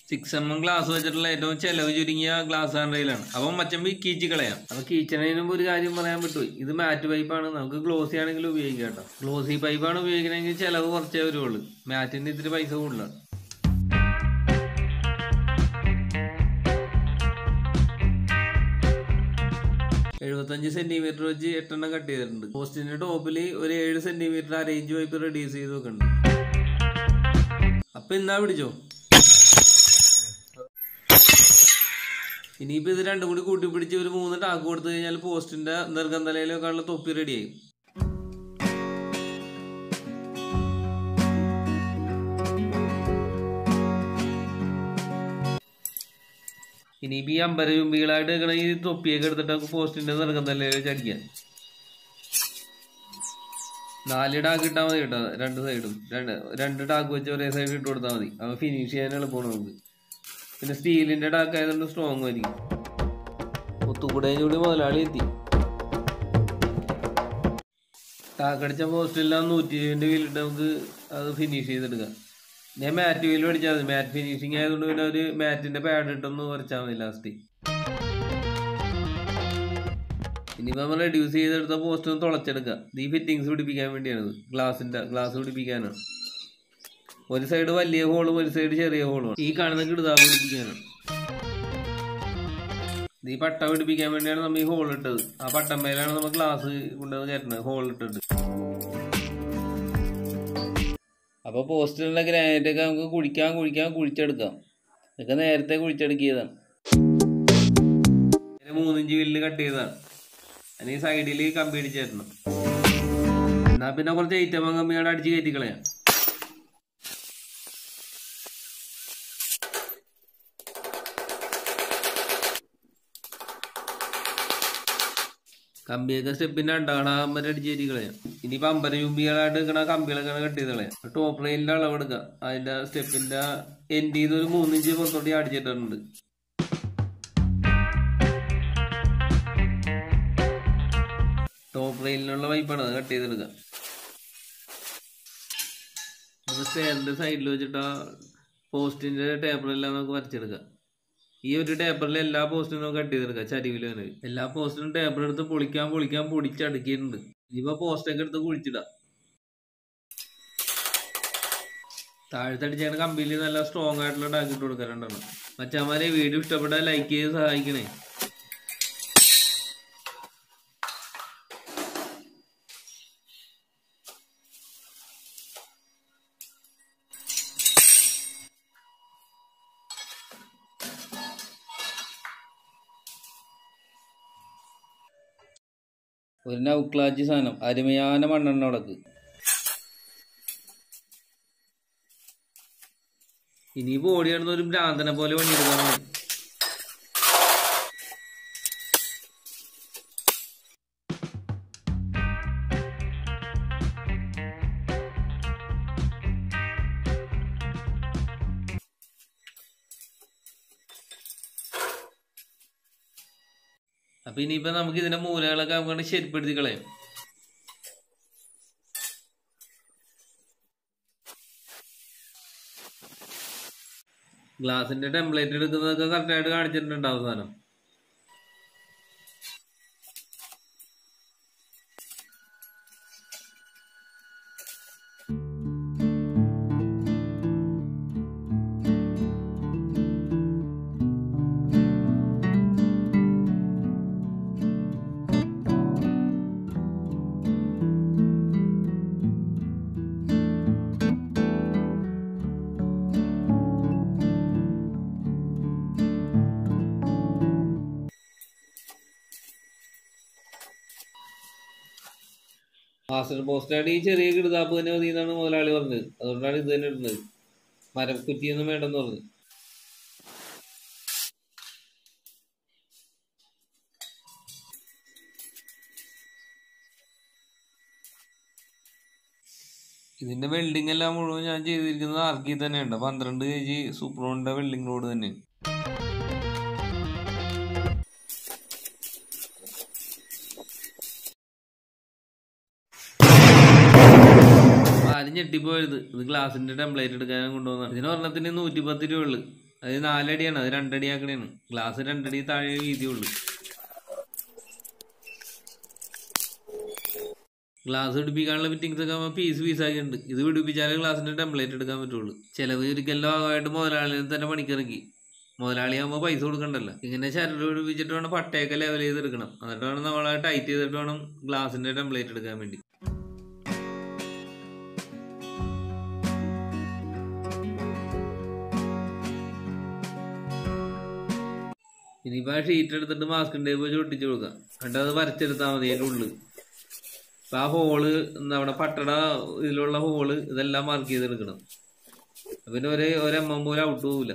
Six mm എം glass വെച്ചിട്ടുള്ള ഏറ്റവും ചെലവ് ചുരുങ്ങിയ ഗ്ലാസ് ഹാൻഡ്രയിലാണ് അപ്പം മച്ചമ്പി കീച്ചി കളയാം അപ്പൊ കീച്ചണതിന് മുമ്പ് ഒരു കാര്യം പറയാൻ പറ്റുപോയി ഇത് മാറ്റ് പൈപ്പാണ് നമുക്ക് ഗ്ലോസി ആണെങ്കിൽ ഉപയോഗിക്കാം കേട്ടോ ഗ്ലോസി പൈപ്പാണ് ഉപയോഗിക്കണമെങ്കിൽ ചെലവ് കുറച്ചേ വരുള്ളൂ മാറ്റിന് ഇത്തിരി പൈസ കൂടുതലാണ് എഴുപത്തഞ്ച് സെന്റിമീറ്റർ വെച്ച് എട്ടെണ്ണം കട്ട് ചെയ്തിട്ടുണ്ട് പോസ്റ്റിന്റെ ടോപ്പിൽ ഒരു ഏഴ് സെന്റിമീറ്റർ അരേഞ്ച് പൈപ്പ് റെഡ്യൂസ് ചെയ്ത് വെക്കുന്നുണ്ട് അപ്പൊ എന്നാ പിടിച്ചോ ഇനിയിപ്പോ ഇത് രണ്ടും കൂടി കൂട്ടി പിടിച്ച് ഒരു മൂന്ന് ടാക്ക് കൊടുത്തു കഴിഞ്ഞാൽ പോസ്റ്റിന്റെ നിർഗന്ധലയിലൊക്കെയുള്ള തൊപ്പി റെഡിയായി ഇനിയിപ്പോ ഈ അമ്പര ചുംബികളായിട്ട് നിൽക്കണ ഈ തൊപ്പിയൊക്കെ എടുത്തിട്ട് നമുക്ക് പോസ്റ്റിന്റെ നിർഗന്ധലയിൽ ചടിക്കാൻ നാല് ടാക്ക് ഇട്ടാൽ മതി കേട്ടോ രണ്ട് സൈഡും രണ്ട് രണ്ട് ടാക്ക് വെച്ച് ഒരേ സൈഡ് ഇട്ട് കൊടുത്താൽ മതി അപ്പോൾ ഫിനിഷ് ചെയ്യാൻ എളുപ്പമാണ് നമുക്ക് പിന്നെ സ്റ്റീലിന്റെ ടാക്ക് ആയതുകൊണ്ട് സ്ട്രോങ് ആയിരിക്കും ഒത്തുകൂടെ കൂടി മുതലാളി എത്തി ടാക്കടിച്ച പോസ്റ്റിലെല്ലാം നൂറ്റി ഇരുപതിൻ്റെ വീലിട്ട് നമുക്ക് അത് ഫിനിഷ് ചെയ്തെടുക്കാം ഞാൻ മാറ്റ് വീൽ മേടിച്ചാൽ മതി മാറ്റ് ഫിനിഷിങ് ആയതുകൊണ്ട് പിന്നെ ഒരു മാറ്റിന്റെ പാഡ് ഇട്ടൊന്ന് വരച്ചാൽ മതി ലാസ്റ്റ് ഇനിയിപ്പോൾ നമ്മൾ റെഡ്യൂസ് ചെയ്തെടുത്ത പോസ്റ്റ് ഒന്ന് തുളച്ചെടുക്കുക ഈ ഫിറ്റിങ്സ് പിടിപ്പിക്കാൻ വേണ്ടിയാണിത് ഗ്ലാസിന്റെ ഗ്ലാസ് പിടിപ്പിക്കാനാണ് ഒരു സൈഡ് വലിയ ഹോളും ഒരു സൈഡ് ചെറിയ ഹോളും ഈ കാണുന്ന കിടുതാവ് പിടിപ്പിക്കാനാണ് ഇത് ഈ പട്ട പിടിപ്പിക്കാൻ വേണ്ടിയാണ് നമ്മൾ ഈ ഹോൾ ഇട്ടത് ആ പട്ടമ്മയിലാണ് നമ്മൾ ഗ്ലാസ് കൊണ്ടുവന്ന് കയറ്റുന്നത് ഹോൾ ഇട്ടിട്ട് അപ്പോൾ പോസ്റ്റിലുള്ള ഗ്രാനൈറ്റ് ഒക്കെ നമുക്ക് കുഴിക്കാൻ കുഴിക്കാൻ കുഴിച്ചെടുക്കാം ഇതൊക്കെ നേരത്തെ കുഴിച്ചെടുക്കിയതാണ് ഇതിന് മൂന്നിഞ്ച് വില്ല് കട്ട് ചെയ്തതാണ് അതിന് ഈ സൈഡിൽ കമ്പി അടിച്ചേരണം എന്നാ പിന്നെ കുറച്ച് ഐറ്റം കമ്പിയോടെ അടിച്ച് കയറ്റി കളയാം കമ്പിയൊക്കെ സ്റ്റെപ്പിന്റെ അണ്ടാകാൻ അടിച്ച് കയറ്റി കളയാം ഇനിയിപ്പോ അമ്പര ചുംബികളായിട്ട് നിൽക്കണ കമ്പികളൊക്കെ കട്ട് ചെയ്ത് കളയാം ടോപ്പ് റെയിലിന്റെ അളവെടുക്കുക അതിന്റെ സ്റ്റെപ്പിന്റെ എൻഡിൽ നിന്ന് ഒരു മൂന്നിഞ്ച് പുറത്തോട്ട് അടിച്ചിട്ടുണ്ട് ടോപ്പ് റെയിലിനുള്ള പൈപ്പാണ് അത് കട്ട് ചെയ്തെടുക്കുക ഇത് സ്റ്റെയറിന്റെ സൈഡിൽ വെച്ചിട്ട് ആ പോസ്റ്റിന്റെ ടേബിളെല്ലാം നമുക്ക് വരച്ചെടുക്കാം ഈ ഒരു ടേബിളിൽ എല്ലാ പോസ്റ്റിനും നമുക്ക് കട്ട് ചെയ്തെടുക്കാം ചരിവിൽ തന്നെ എല്ലാ പോസ്റ്റിനും ടേബിൾ എടുത്ത് പൊളിക്കാൻ പൊളിക്കാൻ പൊടിച്ചടുക്കിയിട്ടുണ്ട് ഇനിയിപ്പോ പോസ്റ്റൊക്കെ എടുത്ത് കുഴിച്ചിടാം താഴത്തടിച്ചാണ് കമ്പിയിൽ നല്ല സ്ട്രോങ് ആയിട്ടുള്ള ടാങ്ക് ഇട്ട് കൊടുക്കാറുണ്ടാണ് മച്ചാമാരെ വീഡിയോ ഇഷ്ടപ്പെട്ടാൽ ലൈക്ക് ചെയ്ത് സഹായിക്കണേ ഒരു നൗക്ലാജി സാധനം അരുമയാന മണ്ണെണ്ണ ഉടക്ക് ഇനി ബോഡി കിടന്ന ഒരു ഭ്രാന്തനെ പോലെ പണിയെടുക്കാനാണ് അപ്പൊ ഇനിയിപ്പോ നമുക്ക് ഇതിന്റെ മൂലകളൊക്കെ നമുക്ക് ശരിപ്പെടുത്തി കളയാം ഗ്ലാസിന്റെ ടെംപ്ലേറ്റ് എടുക്കുന്നതൊക്കെ കറക്റ്റായിട്ട് കാണിച്ചിട്ടുണ്ട് അവസാനം മാസ്റ്റർ പോസ്റ്റാണ് ഈ ചെറിയ കിടുതാപ്പ് തന്നെ മതി എന്നാണ് മുതലാളി പറഞ്ഞത് അതുകൊണ്ടാണ് ഇത് തന്നെ ഇടുന്നത് മരക്കുറ്റിയൊന്നും വേണ്ടെന്ന് പറഞ്ഞു ഇതിന്റെ വെൽഡിംഗ് എല്ലാം മുഴുവൻ ഞാൻ ചെയ്തിരിക്കുന്നത് ആർക്കി തന്നെയുണ്ട് പന്ത്രണ്ട് കെ ജി സൂപ്രോണിന്റെ വെൽഡിംഗ് റോഡ് തന്നെ ആരും ഞെട്ടിപ്പോയത് ഇത് ഗ്ലാസിന്റെ ടെംപ്ലേറ്റ് എടുക്കാൻ കൊണ്ടുവന്ന ഇതിന് ഒരെണ്ണത്തിന് നൂറ്റി പത്ത് രൂപ ഉള്ളു അത് നാലടിയാണ് അത് രണ്ടടി ആക്കണേണ് ഗ്ലാസ് രണ്ടടി താഴെ വീതിയുള്ളൂ ഗ്ലാസ് പിടിപ്പിക്കാനുള്ള ഫിറ്റിങ്സ് ഒക്കെ ആകുമ്പോൾ പീസ് പീസ് ആക്കിയിട്ടുണ്ട് ഇത് പിടിപ്പിച്ചാലേ ഗ്ലാസിന്റെ ടെംപ്ലേറ്റ് എടുക്കാൻ പറ്റുള്ളൂ ചിലവ് ഒരിക്കലും ഭാഗമായിട്ട് മുതലാളിയിൽ തന്നെ പണിക്കിറക്കി മുതലാളിയാകുമ്പോൾ പൈസ കൊടുക്കണ്ടല്ലോ ഇങ്ങനെ ചരട് പിടിപ്പിച്ചിട്ട് വേണം പട്ടയൊക്കെ ലെവൽ ചെയ്തെടുക്കണം എന്നിട്ട് വേണം നമ്മളെ ടൈറ്റ് ചെയ്തിട്ട് വേണം ഗ്ലാസിന്റെ ടെംപ്ലേറ്റ് എടുക്കാൻ വേണ്ടി ഇനിയിപ്പോൾ ആ ഷീറ്റ് എടുത്തിട്ട് മാസ്ക് ടേപ്പ് വെച്ച് ഒട്ടിച്ചു കൊടുക്കാം എന്നിട്ട് അത് വരച്ചെടുത്താൽ മതി അതിൻ്റെ ഉള്ളിൽ അപ്പം ആ ഹോള് എന്താ അവിടെ പട്ടട ഇതിലുള്ള ഹോള് ഇതെല്ലാം മാർക്ക് ചെയ്തെടുക്കണം പിന്നെ ഒരു ഒരു എം എം പോലും ഔട്ട് പോവില്ല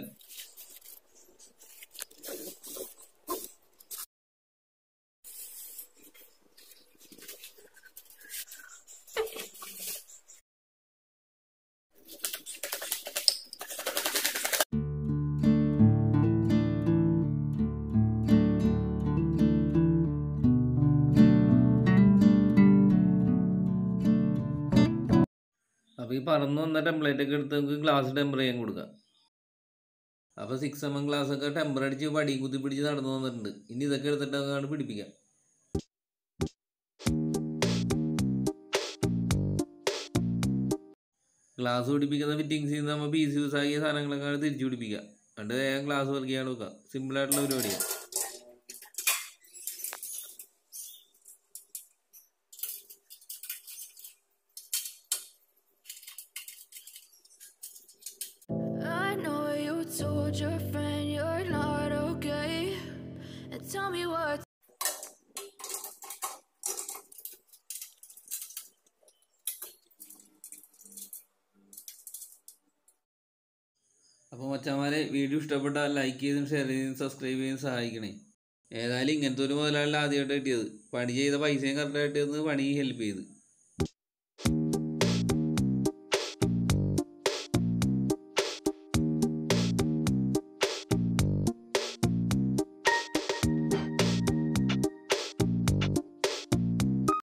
അപ്പോൾ ഈ പറന്ന് വന്ന ടെംപ്ലേറ്റ് ഒക്കെ എടുത്ത് നമുക്ക് ഗ്ലാസ് ടെമ്പർ ചെയ്യാൻ കൊടുക്കാം അപ്പോൾ സിക്സ് എം എം ഗ്ലാസ് ഒക്കെ ടെമ്പർ അടിച്ച് വടി കുത്തി പിടിച്ച് നടന്നു വന്നിട്ടുണ്ട് ഇനി ഇതൊക്കെ എടുത്തിട്ട് അങ്ങോട്ട് പിടിപ്പിക്കാം ഗ്ലാസ് പിടിപ്പിക്കുന്ന ഫിറ്റിങ്സ് ചെയ്യുന്ന നമ്മൾ പീസ് യൂസ് ആക്കിയ സാധനങ്ങളൊക്കെ തിരിച്ചു പിടിപ്പിക്കുക എന്നിട്ട് വേഗം ഗ്ലാസ് വർക്ക് ചെയ്യാൻ നോക്കുക സിമ്പിൾ ആയിട്ടുള്ള പരിപാടിയാണ് I know you told your friend you're not okay. And tell me what. അപ്പോൾ മച്ചാമാരെ വീഡിയോ ഇഷ്ടപ്പെട്ടാൽ ലൈക്ക് ചെയ്തും ഷെയർ ചെയ്തും സബ്സ്ക്രൈബ് ചെയ്തും സഹായിക്കണേ ഏതായാലും ഇങ്ങനത്തെ ഒരു മുതലാളി ആദ്യമായിട്ട് കിട്ടിയത് പണി ചെയ്ത പൈസയും കറക്റ്റായിട്ട് പണി ഹെൽപ്പ് ചെയ്ത്